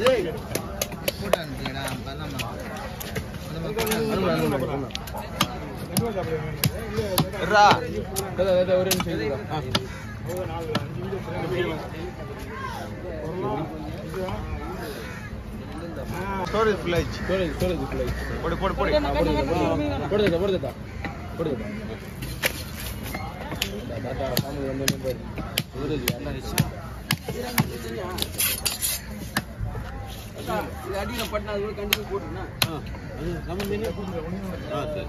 இருடா. Storage full ஆயிடுச்சு. போடு, போடு, போடு. அடியில் பட்டினா அது கூட கண்டிப்பாக போட்டுருண்ணா ஆ, சரி.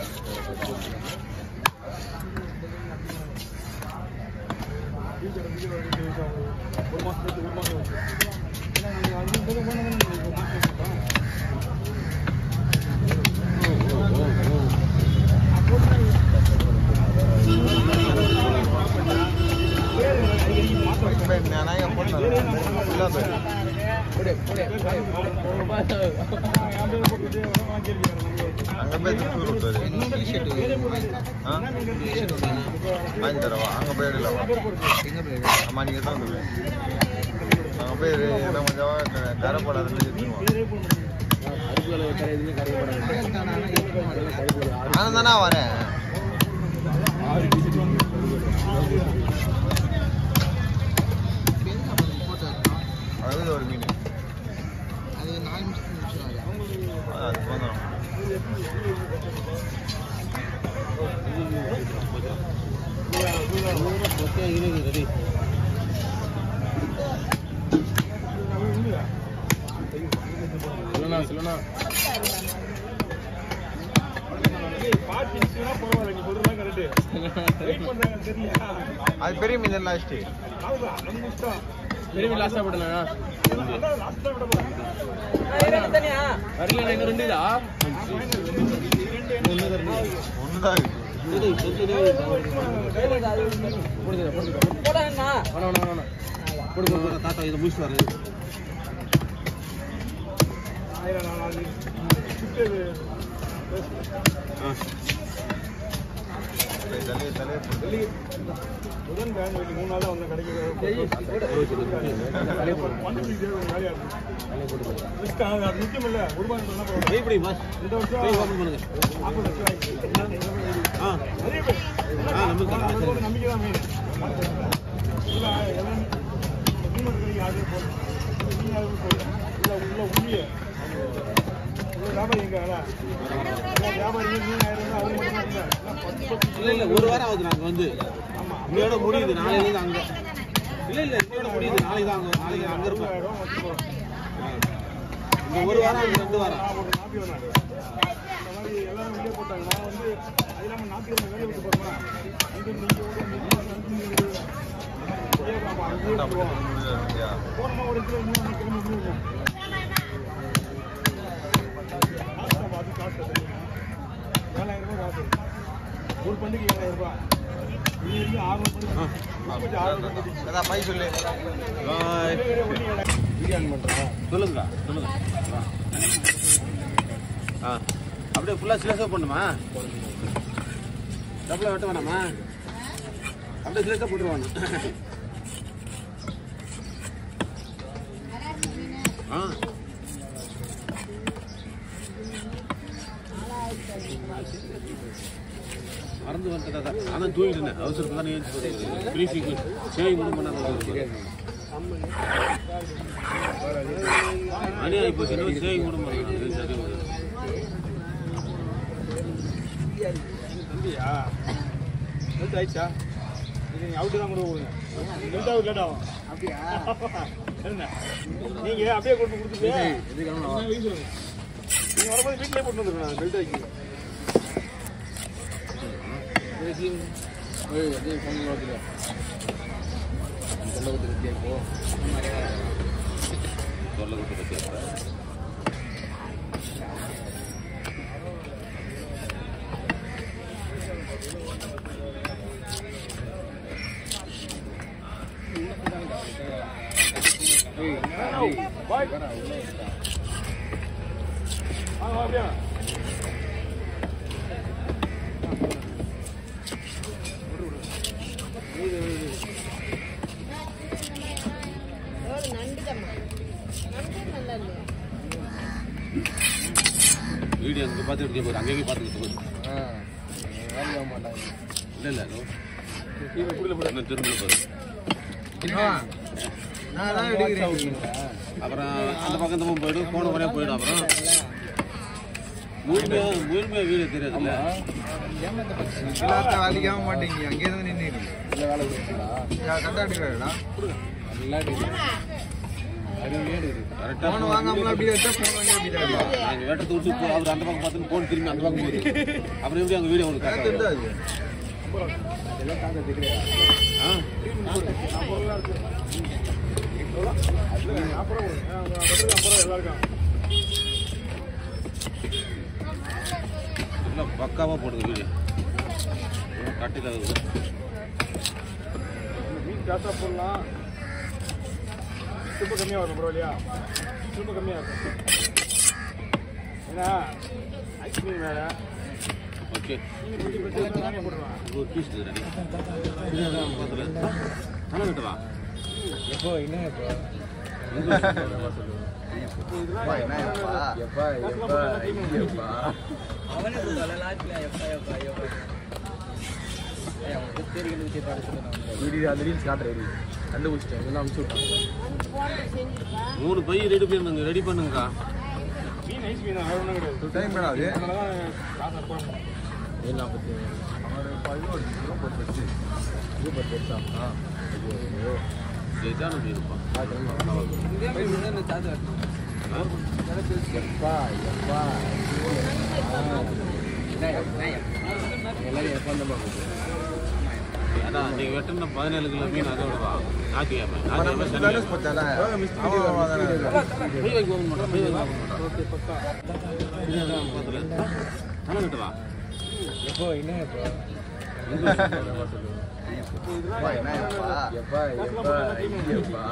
போய் நான் எங்க போட்டேன் ஃபுல்லா போய் அங்க போய் திருப்பி விட்டுவாரு ஆ? வாங்கி தரவா அங்க போய் எடுக்கலாமா ஆமா நீங்க தான் வந்துருவேன் அங்க போய் என்ன கொஞ்சம் கரை போடாத நானும் தானே வரேன் அது ஒரு மீன் அது நாலு நிமிஷத்துக்கு முடிச்சிடும் ஆ, அது போதும் அது பெரிய மீன் லாஸ்ட் ஒண்ணுதான் இருக்கு தாத்தா இதை முடிச்சு வர தலையை தலையை போட்டு எப்படி பாஸ் போய் ஓப்பன் பண்ணுங்க ஆ ஆ நம்பிக்கை இல்ல இல்ல ஒரு வாரம் ஆகுது நாங்க வந்து இன்னையோட முடியுது நாளையில இருந்து அங்க இல்ல இல்ல இன்னையோட முடியுது நாளைக்கு தான் அங்க நாளைக்கு அங்க இருப்போம் ஆ. இந்த ஒரு வாரம் அங்க ரெண்டு வாரம் முடியாது ஒரு பண்டிகை ஏழாயிரம் ரூபாய் இது வரைக்கும் ஆறுநூறு பண்டிகை கொஞ்சம் ஆறுநூறு பண்டிகை அதான் பை சொல்லு பாய் சொல்லுங்க சொல்லுங்க ஆ அப்படியே ஃபுல்லாக சிலஸாக பண்ணுமா டபுளாக வெட்ட வேணாமா அப்படியே சிலஸாக போட்டுருவாங்க ஆ மறந்து வந்துட்டா தான் நான் தூங்கிட்டு இருந்தேன் அவசரத்தில் தான் ஏஞ்சி ப்ரீஃபிங் சேவிங் கூட பண்ணாத மணி ஆகி போச்சு இன்னும் சேவிங் கூட பண்ணாத சரி தம்பியா ஹெல்த் ஆயிடுச்சா இது நீங்க அவுட்டு தான் கூட போடுங்க ஹெல்த் அவுட் லேட் ஆகும் அப்படியா என்ன நீங்க அப்படியே கொண்டு கொடுத்துட்டு நீங்க வரும்போது வீட்லயே போட்டு வந்துருக்கணும் பெல்ட் ஆக்கி சொல்ல கொடுத்து பேசுகிறேன் பாய் வாங்க அப்படியே நண்டுதம்மா நண்டு நல்லா வீடியோ அங்கே பார்த்துக்கிட்டு போகுது அங்கேயும் பார்த்துக்கிட்டு போகுது இல்லை இல்லை இன்னும் திரும்ப போகுது நான் தான் எடுக்கிறேன் அப்புறம் அந்த பக்கம் இந்த பக்கம் போயிடும் போன வரையும் போயிடும் அப்புறம் முழுமையா முழுமையா வீடியோ தெரியாதுல்ல எல்லாத்தையும் அழிக்காம மாட்டேங்க அங்கே இருந்து நின்று கரெக்டாக எடுக்கிறாடா கரெக்டாக போன வாங்காமலாம் அப்படியே வச்சா போன வாங்கி அப்படி தான் நாங்கள் வேட்டத்தை விட்டு போ அவர் அந்த பக்கம் பார்த்து போன் திரும்பி அந்த பக்கம் போகுது அப்புறம் எப்படி அங்கே வீடியோ உங்களுக்கு எனக்கு கரெக்டாக தெரியாது ஆ எல்லாம் பக்காவாக போடுது வீடியோ கட்டி தகுது மீன் ஜாஸ்தியாக போடலாம் சூப்பர் கம்மியாக வரும் பரவாயில்லையா சூப்பர் கம்மியாக இருக்கும் ஏன்னா ஐஸ் மீன் வேறு ஓகே மீன் பிடிச்சி பிடிச்சி நானே போடுவேன் ஒரு பீஸ் ரெடி பார்த்துல தானே கிட்டவா எப்போ என்ன எப்போ இதெல்லாம் என்ன எப்பா எப்பா எப்பா எப்பா வீடியோ அந்த ரீல்ஸ் காட்டுறேன் கண்டுபிடிச்சிட்டேன் இதெல்லாம் அனுப்பிச்சு விட்டாங்க மூணு பை ரெடி பண்ணுங்க ரெடி பண்ணுங்கக்கா மீன் ஐஸ் மீன் வேறு ஒன்றும் கிடையாது டைம் வேணாது அதனால தான் காசை போடணும் ஏழு நாற்பத்தி அவனோட பதினோரு கிலோ போட்டு வச்சு இது பத்து வருஷம் ஆ ஐயோ இதுதான் நம்ம இருப்பான் எப்பா எப்பா எல்லாரும் எப்பா அந்த மாதிரி அதான் நீங்கள் வெட்டின பதினேழு கிலோ மீன் அதோட வா ஞாயிற்றுக்கிழமை ஞாயிற்றுக்கிழமை போய் வைக்க போக மாட்டோம் போய் வைக்க போக மாட்டோம் ஓகே பக்கா பார்த்துல தானே கிட்டவா எப்போ என்ன எப்போ எப்பா எப்பா எப்பா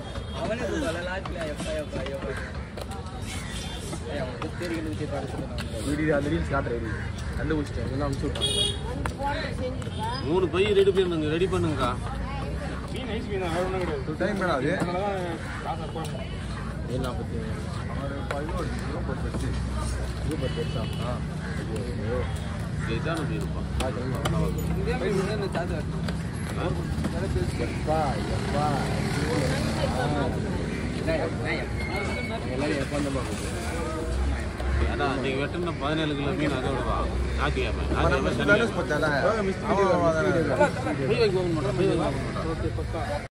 வீடியோ அந்த ரீல்ஸ் காட்டுறேன் கண்டுபிடிச்சிட்டேன் இதெல்லாம் அனுப்பிச்சு விட்டாங்க மூணு பை ரெடி பண்ணுங்க ரெடி பண்ணுங்கக்கா மீன் ஐஸ் மீன் வேறு ஒன்றும் கிடையாது டைம் வேணாது அதனால தான் காசை போடணும் ஏழு நாற்பத்தி அவனோட பதினோரு கிலோ போட்டு வச்சு இது பத்து வருஷம் ஆ ஐயோ இதுதான் நம்ம இருப்பான் எப்பா எப்பா எல்லாரும் எப்பா அந்த மாதிரி அதான் நீங்கள் வெட்டின பதினேழு கிலோ மீன் அதோட வா ஞாயிற்றுக்கிழமை ஞாயிற்றுக்கிழமை சனிக்கிழமை போய் போய் வைக்க போக மாட்டோம் போய் வைக்க போக மாட்டோம் ஓகே பக்கா